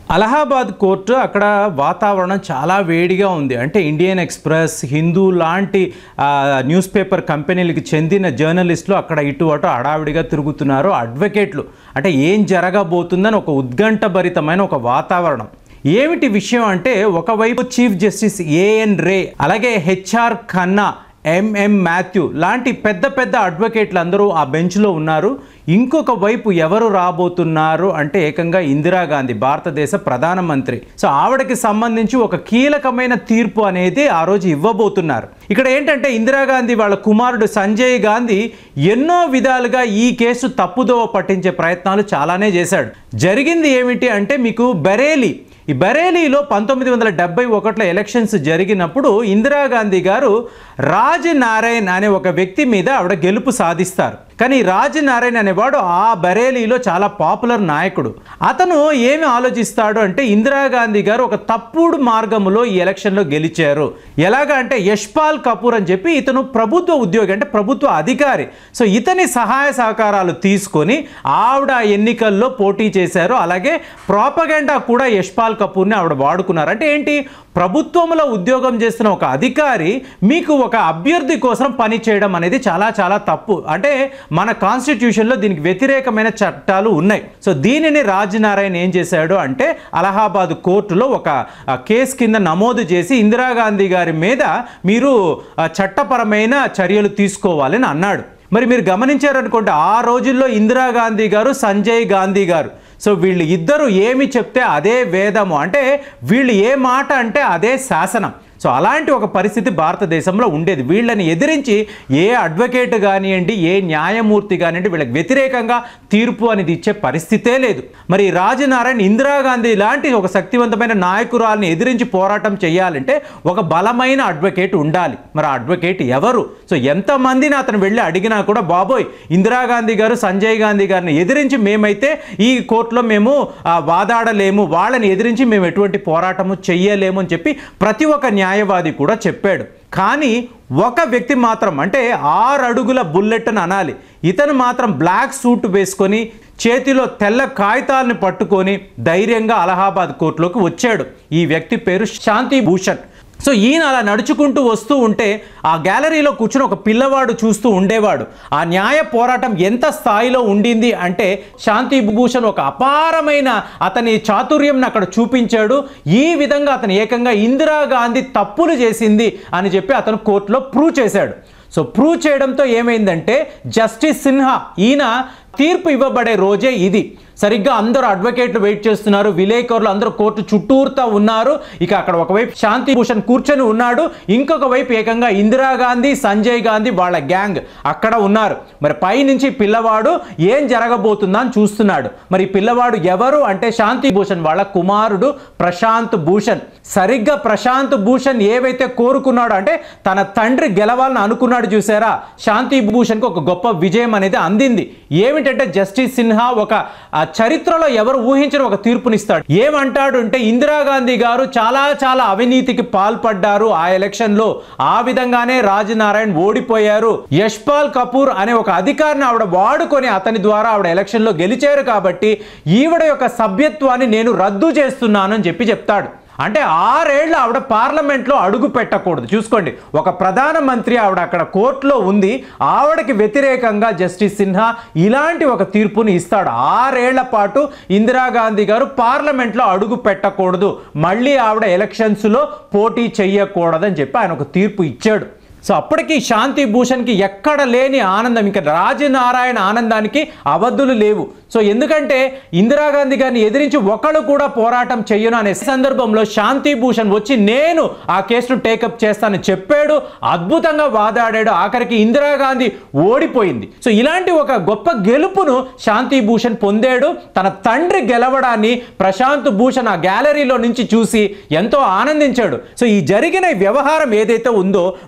Allahabad court అక్కడ వాతావరణం చాలా వేడిగా ఉంది అంటే ఇండియన్ ఎక్స్ప్రెస్ హిందూ లాంటి ఆ, న్యూస్ పేపర్ కంపెనీలకు చెందిన జర్నలిస్టులు అక్కడ ఇటు అటు హడావిడిగా తిరుగుతున్నారు అడ్వకేట్లు అంటే ఏం జరగబోతుందని ఒక ఉద్కంఠభరితమైన ఒక వాతావరణం ఏమిటి విషయం అంటే ఒకవైపు చీఫ్ జస్టిస్ ఏఎన్ రే అలాగే హెచ్ఆర్ ఖన్నా ఎంఎం మాథ్యూ లాంటి పెద్ద పెద్ద అడ్వకేట్లు అందరూ ఆ బెంచ్లో ఉన్నారు ఇంకొక వైపు ఎవరు రాబోతున్నారు అంటే ఏకంగా ఇందిరాగాంధీ భారతదేశ ప్రధానమంత్రి సో ఆవిడకి సంబంధించి ఒక కీలకమైన తీర్పు అనేది ఆ రోజు ఇవ్వబోతున్నారు ఇక్కడ ఏంటంటే ఇందిరాగాంధీ వాళ్ళ కుమారుడు సంజయ్ గాంధీ ఎన్నో విధాలుగా ఈ కేసు తప్పుదోవ పట్టించే ప్రయత్నాలు చాలానే చేశాడు జరిగింది ఏమిటి అంటే మీకు బరేలీ ఈ బరేలీలో పంతొమ్మిది వందల డెబ్బై ఒకటిలో ఎలక్షన్స్ జరిగినప్పుడు ఇందిరాగాంధీ గారు రాజ్ నారాయణ్ అనే ఒక వ్యక్తి మీద ఆవిడ గెలుపు సాధిస్తారు కానీ రాజ్ నారాయణ్ అనేవాడు ఆ బరేలీలో చాలా పాపులర్ నాయకుడు అతను ఏమి ఆలోచిస్తాడు అంటే ఇందిరాగాంధీ గారు ఒక తప్పుడు మార్గములో ఈ ఎలక్షన్లో గెలిచారు ఎలాగా అంటే యశ్పాల్ కపూర్ అని చెప్పి ఇతను ప్రభుత్వ ఉద్యోగి అంటే ప్రభుత్వ అధికారి సో ఇతని సహాయ సహకారాలు తీసుకొని ఆవిడ ఆ ఎన్నికల్లో పోటీ చేశారు అలాగే ప్రాపగెండా కూడా యశ్పాల్ కపూర్ని ఆవిడ వాడుకున్నారు అంటే ఏంటి ప్రభుత్వంలో ఉద్యోగం చేస్తున్న ఒక అధికారి మీకు ఒక అభ్యర్థి కోసం పని చేయడం అనేది చాలా చాలా తప్పు అంటే మన కాన్స్టిట్యూషన్లో దీనికి వ్యతిరేకమైన చట్టాలు ఉన్నాయి సో దీనిని రాజనారాయణ ఏం చేశాడు అంటే అలహాబాద్ కోర్టులో ఒక ఆ, కేసు కింద నమోదు చేసి ఇందిరాగాంధీ గారి మీద మీరు ఆ, చట్టపరమైన చర్యలు తీసుకోవాలని అన్నాడు మరి మీరు గమనించారనుకోండి ఆ రోజుల్లో ఇందిరాగాంధీ గారు సంజయ్ గాంధీ గారు సో వీళ్ళు ఇద్దరు ఏమి చెప్తే అదే వేదము అంటే వీళ్ళు ఏ మాట అంటే అదే శాసనం సో అలాంటి ఒక పరిస్థితి భారతదేశంలో ఉండేది వీళ్ళని ఎదిరించి ఏ అడ్వకేట్ కానివ్వండి ఏ న్యాయమూర్తి కానివ్వండి వీళ్ళకి వ్యతిరేకంగా తీర్పు అనేది ఇచ్చే పరిస్థితే లేదు మరి రాజనారాయణ ఇందిరాగాంధీ లాంటి ఒక శక్తివంతమైన నాయకురాల్ని ఎదిరించి పోరాటం చేయాలంటే ఒక బలమైన అడ్వకేట్ ఉండాలి మరి ఆ అడ్వకేట్ ఎవరు సో ఎంతమందిని అతను వెళ్ళి అడిగినా కూడా బాబోయ్ ఇందిరాగాంధీ గారు సంజయ్ గాంధీ గారిని ఎదిరించి మేమైతే ఈ కోర్టులో మేము ఆ, వాదాడలేము వాళ్ళని ఎదిరించి మేము ఎటువంటి పోరాటము చెయ్యలేము అని చెప్పి ప్రతి ఒక్క న్యాయవాది కూడా చెప్పాడు కానీ ఒక వ్యక్తి మాత్రం అంటే ఆరు అడుగుల బుల్లెట్ అని అనాలి ఇతను మాత్రం బ్లాక్ సూట్ వేసుకొని చేతిలో తెల్ల కాగితాలను పట్టుకొని ధైర్యంగా అలహాబాద్ కోర్టులోకి వచ్చాడు ఈ వ్యక్తి పేరు శాంతి భూషణ్ సో ఈయన అలా నడుచుకుంటూ వస్తూ ఉంటే ఆ గ్యాలరీలో కూర్చుని ఒక పిల్లవాడు చూస్తూ ఉండేవాడు ఆ న్యాయ పోరాటం ఎంత స్థాయిలో ఉండింది అంటే శాంతి భూషణ్ ఒక అపారమైన అతని చాతుర్యంని అక్కడ చూపించాడు ఈ విధంగా అతను ఏకంగా ఇందిరాగాంధీ తప్పులు చేసింది అని చెప్పి అతను కోర్టులో ప్రూవ్ చేశాడు సో ప్రూవ్ చేయడంతో ఏమైందంటే జస్టిస్ సిన్హా ఈయన తీర్పు ఇవ్వబడే రోజే ఇది సరిగ్గా అందరూ అడ్వకేట్లు వెయిట్ చేస్తున్నారు విలేకరులు అందరూ కోర్టు చుట్టూరుతా ఉన్నారు ఇక అక్కడ ఒకవైపు శాంతి భూషణ్ కూర్చొని ఉన్నాడు ఇంకొక వైపు ఏకంగా ఇందిరాగాంధీ సంజయ్ గాంధీ వాళ్ళ గ్యాంగ్ అక్కడ ఉన్నారు మరి పైనుంచి పిల్లవాడు ఏం జరగబోతుందా అని చూస్తున్నాడు మరి ఈ పిల్లవాడు ఎవరు అంటే శాంతి భూషణ్ వాళ్ళ కుమారుడు ప్రశాంత్ భూషణ్ సరిగ్గా ప్రశాంత్ భూషణ్ ఏవైతే కోరుకున్నాడో అంటే తన తండ్రి గెలవాలని అనుకున్నాడు చూసారా శాంతి భూషణ్కి ఒక గొప్ప విజయం అనేది అందింది ఏమిటంటే జస్టిస్ సిన్హా ఒక ఆ చరిత్రలో ఎవరు ఊహించిన ఒక తీర్పునిస్తాడు ఏమంటాడు అంటే ఇందిరాగాంధీ గారు చాలా చాలా అవినీతికి పాల్పడ్డారు ఆ ఎలక్షన్ లో ఆ విధంగానే రాజనారాయణ్ ఓడిపోయారు యశ్పాల్ కపూర్ అనే ఒక అధికారిని ఆవిడ వాడుకొని అతని ద్వారా ఆవిడ ఎలక్షన్ లో గెలిచారు కాబట్టి ఈవిడ యొక్క సభ్యత్వాన్ని నేను రద్దు చేస్తున్నాను అని చెప్పి చెప్తాడు అంటే ఆరేళ్ళు ఆవిడ పార్లమెంట్లో అడుగు పెట్టకూడదు చూసుకోండి ఒక ప్రధానమంత్రి ఆవిడ అక్కడ కోర్టులో ఉంది ఆవిడకి వ్యతిరేకంగా జస్టిస్ సిన్హా ఇలాంటి ఒక తీర్పుని ఇస్తాడు ఆరేళ్ల పాటు ఇందిరాగాంధీ గారు పార్లమెంట్లో అడుగు పెట్టకూడదు మళ్ళీ ఆవిడ ఎలక్షన్స్లో పోటీ చెయ్యకూడదని చెప్పి ఆయన ఒక తీర్పు ఇచ్చాడు సో అప్పటికి శాంతి భూషణ్కి ఎక్కడ లేని ఆనందం ఇంకా రాజనారాయణ ఆనందానికి అవధులు లేవు సో ఎందుకంటే ఇందిరాగాంధీ గారిని ఎదిరించి ఒకళ్ళు కూడా పోరాటం చెయ్యను అనే సందర్భంలో శాంతి భూషణ్ వచ్చి నేను ఆ కేసును టేకప్ చేస్తానని చెప్పాడు అద్భుతంగా వాదాడాడు ఆఖరికి ఇందిరాగాంధీ ఓడిపోయింది సో ఇలాంటి ఒక గొప్ప గెలుపును శాంతి భూషణ్ పొందాడు తన తండ్రి గెలవడాన్ని ప్రశాంత్ భూషణ్ ఆ గ్యాలరీలో నుంచి చూసి ఎంతో ఆనందించాడు సో ఈ జరిగిన ఈ వ్యవహారం ఏదైతే ఉందో వాళ్ళ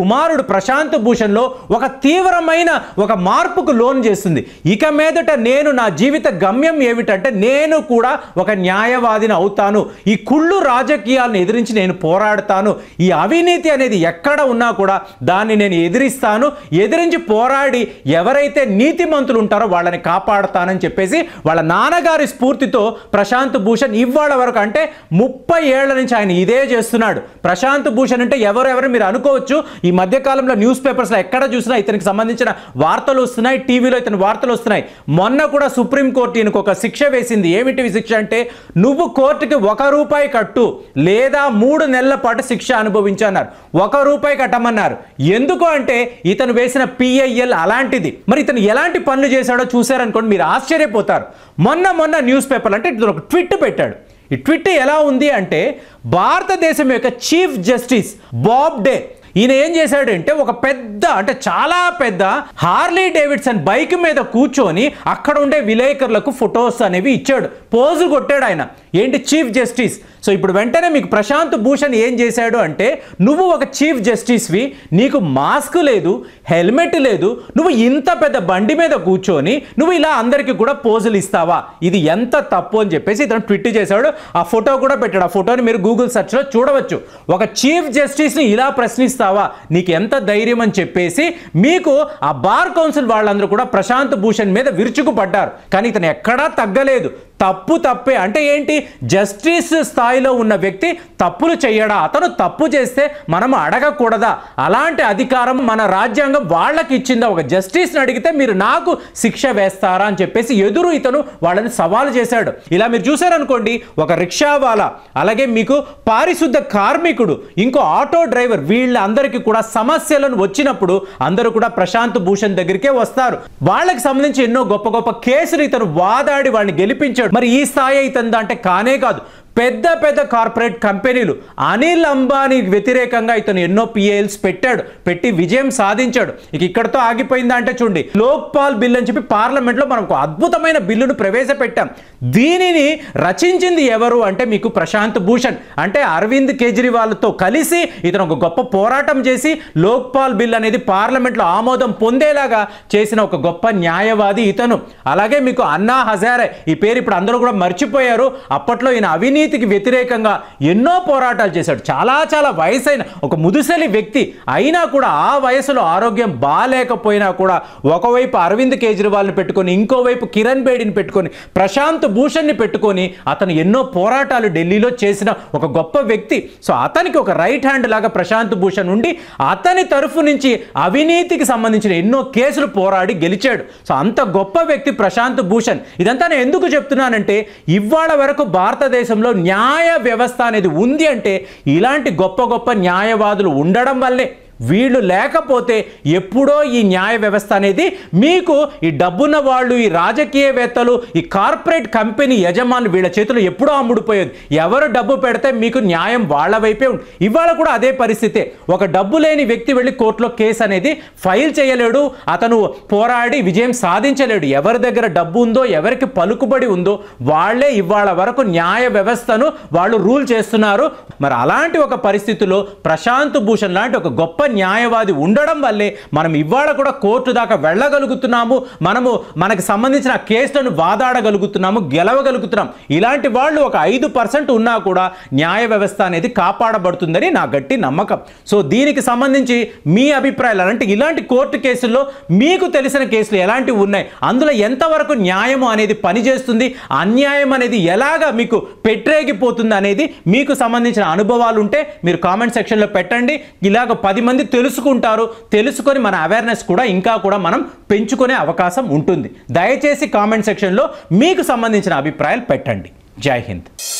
కుమారుడు ప్రశాంత్ భూషణ్లో ఒక తీవ్రమైన ఒక మార్పుకు లోన్ చేస్తుంది ఇక మీదట నేను నా జీవిత గమ్యం ఏమిటంటే నేను కూడా ఒక న్యాయవాదిని అవుతాను ఈ కుళ్ళు రాజకీయాలను ఎదిరించి నేను పోరాడతాను ఈ అవినీతి అనేది ఎక్కడ ఉన్నా కూడా దాన్ని నేను ఎదిరిస్తాను ఎదిరించి పోరాడి ఎవరైతే నీతిమంతులు ఉంటారో వాళ్ళని కాపాడతానని చెప్పేసి వాళ్ళ నాన్నగారి స్ఫూర్తితో ప్రశాంత్ భూషణ్ ఇవాళ వరకు అంటే ముప్పై ఏళ్ల నుంచి ఆయన ఇదే చేస్తున్నాడు ప్రశాంత్ భూషణ్ అంటే ఎవరెవరు మీరు అనుకోవచ్చు ఈ మధ్యకాలంలో న్యూస్ పేపర్స్లో ఎక్కడ చూసినా ఇతనికి సంబంధించిన వార్తలు వస్తున్నాయి టీవీలో ఇతని వార్తలు వస్తున్నాయి మొన్న కూడా సుప్రీంకోర్టు ఈయనకు ఒక శిక్ష వేసింది ఏమిటి శిక్ష అంటే నువ్వు కోర్టుకి ఒక రూపాయి కట్టు లేదా మూడు నెలల పాటు శిక్ష అనుభవించన్నారు ఒక రూపాయి కట్టమన్నారు ఎందుకు అంటే ఇతను వేసిన పిఐఎల్ అలాంటిది మరి ఇతను ఎలాంటి పనులు చేశాడో చూశారనుకోండి మీరు ఆశ్చర్యపోతారు మొన్న మొన్న న్యూస్ పేపర్లు అంటే ఇతను ఒక ట్విట్ పెట్టాడు ఈ ట్విట్ ఎలా ఉంది అంటే భారతదేశం యొక్క చీఫ్ జస్టిస్ బాబ్ డే ఈయన ఏం చేశాడంటే ఒక పెద్ద అంటే చాలా పెద్ద హార్లీ డేవిడ్సన్ బైక్ మీద కూర్చొని అక్కడ ఉండే విలేకరులకు ఫొటోస్ అనేవి ఇచ్చాడు పోజు కొట్టాడు ఆయన ఏంటి చీఫ్ జస్టిస్ సో ఇప్పుడు వెంటనే మీకు ప్రశాంత్ భూషణ్ ఏం చేశాడు అంటే నువ్వు ఒక చీఫ్ జస్టిస్వి నీకు మాస్క్ లేదు హెల్మెట్ లేదు నువ్వు ఇంత పెద్ద బండి మీద కూర్చొని నువ్వు ఇలా అందరికీ కూడా పోజులు ఇస్తావా ఇది ఎంత తప్పు అని చెప్పేసి ఇతను ట్విట్ చేశాడు ఆ ఫోటో కూడా పెట్టాడు ఆ ఫోటోని మీరు గూగుల్ సెర్చ్లో చూడవచ్చు ఒక చీఫ్ జస్టిస్ని ఇలా ప్రశ్నిస్తావా నీకు ఎంత ధైర్యం అని చెప్పేసి మీకు ఆ బార్ కౌన్సిల్ వాళ్ళందరూ కూడా ప్రశాంత్ భూషణ్ మీద విరుచుకుపడ్డారు కానీ ఇతను ఎక్కడా తగ్గలేదు తప్పు తప్పే అంటే ఏంటి జస్టిస్ స్థాయిలో ఉన్న వ్యక్తి తప్పులు చేయడా అతను తప్పు చేస్తే మనం అడగకూడదా అలాంటి అధికారం మన రాజ్యాంగం వాళ్ళకి ఇచ్చిందా ఒక జస్టిస్ని అడిగితే మీరు నాకు శిక్ష వేస్తారా అని చెప్పేసి ఎదురు ఇతను వాళ్ళని సవాలు చేశాడు ఇలా మీరు చూసారనుకోండి ఒక రిక్షావాలా అలాగే మీకు పారిశుద్ధ కార్మికుడు ఇంకో ఆటో డ్రైవర్ వీళ్ళందరికీ కూడా సమస్యలను వచ్చినప్పుడు అందరూ కూడా ప్రశాంత్ భూషణ్ దగ్గరికే వస్తారు వాళ్ళకి సంబంధించి ఎన్నో గొప్ప గొప్ప కేసులు ఇతను వాదాడి వాళ్ళని గెలిపించాడు మరి ఈ స్థాయి అవుతుందా అంటే కానే కాదు పెద్ద పెద్ద కార్పొరేట్ కంపెనీలు అనిల్ అంబానీ వ్యతిరేకంగా ఇతను ఎన్నో పిఏఎల్స్ పెట్టాడు పెట్టి విజయం సాధించాడు ఇక ఇక్కడతో ఆగిపోయిందా అంటే చూడండి లోక్పాల్ బిల్ అని చెప్పి పార్లమెంట్లో మనం ఒక అద్భుతమైన బిల్లును ప్రవేశపెట్టాం దీనిని రచించింది ఎవరు అంటే మీకు ప్రశాంత్ భూషణ్ అంటే అరవింద్ కేజ్రీవాల్తో కలిసి ఇతను ఒక గొప్ప పోరాటం చేసి లోక్పాల్ బిల్ అనేది పార్లమెంట్లో ఆమోదం పొందేలాగా చేసిన ఒక గొప్ప న్యాయవాది ఇతను అలాగే మీకు అన్నా హజారే ఈ పేరు ఇప్పుడు అందరూ కూడా మర్చిపోయారు అప్పట్లో ఈయన అవినీతికి వ్యతిరేకంగా ఎన్నో పోరాటాలు చేశాడు చాలా చాలా వయసైన ఒక ముదుసలి వ్యక్తి అయినా కూడా ఆ వయసులో ఆరోగ్యం బాగాలేకపోయినా కూడా ఒకవైపు అరవింద్ కేజ్రీవాల్ని పెట్టుకొని ఇంకోవైపు కిరణ్ బేడిని పెట్టుకొని ప్రశాంత్ భూషణ్ని పెట్టుకొని అతను ఎన్నో పోరాటాలు ఢిల్లీలో చేసిన ఒక గొప్ప వ్యక్తి సో అతనికి ఒక రైట్ హ్యాండ్ లాగా ప్రశాంత్ భూషణ్ ఉండి అతని తరఫు నుంచి అవినీతికి సంబంధించిన ఎన్నో కేసులు పోరాడి గెలిచాడు సో అంత గొప్ప వ్యక్తి ప్రశాంత్ భూషణ్ ఇదంతా నేను ఎందుకు చెప్తున్నానంటే ఇవాళ వరకు భారతదేశంలో న్యాయ వ్యవస్థ అనేది ఉంది అంటే ఇలాంటి గొప్ప గొప్ప న్యాయవాదులు ఉండడం వల్లే వీళ్ళు లేకపోతే ఎప్పుడో ఈ న్యాయ వ్యవస్థ అనేది మీకు ఈ డబ్బున్న వాళ్ళు ఈ రాజకీయవేత్తలు ఈ కార్పొరేట్ కంపెనీ యజమానులు వీళ్ళ చేతులు ఎప్పుడో అమ్ముడుపోయేది ఎవరు డబ్బు పెడితే మీకు న్యాయం వాళ్ళ వైపే ఉంది ఇవాళ కూడా అదే పరిస్థితే ఒక డబ్బు లేని వ్యక్తి వెళ్ళి కోర్టులో కేసు అనేది ఫైల్ చేయలేడు అతను పోరాడి విజయం సాధించలేడు ఎవరి దగ్గర డబ్బు ఉందో ఎవరికి పలుకుబడి ఉందో వాళ్ళే ఇవాళ వరకు న్యాయ వ్యవస్థను వాళ్ళు రూల్ చేస్తున్నారు మరి అలాంటి ఒక పరిస్థితిలో ప్రశాంత్ భూషణ్ లాంటి ఒక గొప్ప న్యాయవాది ఉండడం వల్లే మనం ఇవాళ కూడా కోర్టు దాకా వెళ్ళగలుగుతున్నాము మనము మనకు సంబంధించిన ఆ కేసులను వాదాడగలుగుతున్నాము గెలవగలుగుతున్నాం ఇలాంటి వాళ్ళు ఒక ఐదు పర్సెంట్ ఉన్నా కూడా న్యాయ వ్యవస్థ అనేది కాపాడబడుతుందని నా గట్టి నమ్మకం సో దీనికి సంబంధించి మీ అభిప్రాయాలు అంటే ఇలాంటి కోర్టు కేసుల్లో మీకు తెలిసిన కేసులు ఎలాంటివి ఉన్నాయి అందులో ఎంతవరకు న్యాయము అనేది పనిచేస్తుంది అన్యాయం అనేది ఎలాగా మీకు పెట్టరేగిపోతుంది అనేది మీకు సంబంధించిన అనుభవాలు ఉంటే మీరు కామెంట్ సెక్షన్లో పెట్టండి ఇలాగ పది మంది తెలుసుకుంటారు తెలుసుకొని మన అవేర్నెస్ కూడా ఇంకా కూడా మనం పెంచుకునే అవకాశం ఉంటుంది దయచేసి కామెంట్ సెక్షన్లో మీకు సంబంధించిన అభిప్రాయాలు పెట్టండి జై హింద్